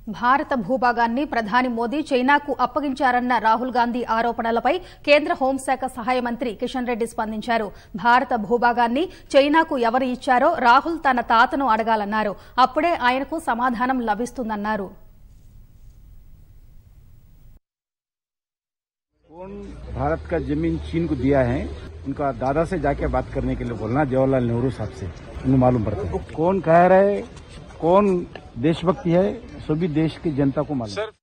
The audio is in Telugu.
భారత భూభాగాన్ని ప్రధాని మోదీ చైనాకు అప్పగించారన్న రాహుల్ గాంధీ ఆరోపణలపై కేంద్ర హోంశాఖ సహాయ మంత్రి కిషన్ రెడ్డి స్పందించారు భారత భూభాగాన్ని చైనాకు ఎవరు ఇచ్చారో రాహుల్ తన తాతను అడగాలన్నారు అప్పుడే ఆయనకు సమాధానం లభిస్తుందన్నారు कौन भारत का जमीन चीन को दिया है उनका दादा से जाके बात करने के लिए बोलना जवाहरलाल नेहरू साहब से उन्हें मालूम पड़ता है कौन कह रहे कौन देशभक्ति है सभी देश की जनता को मालूम है।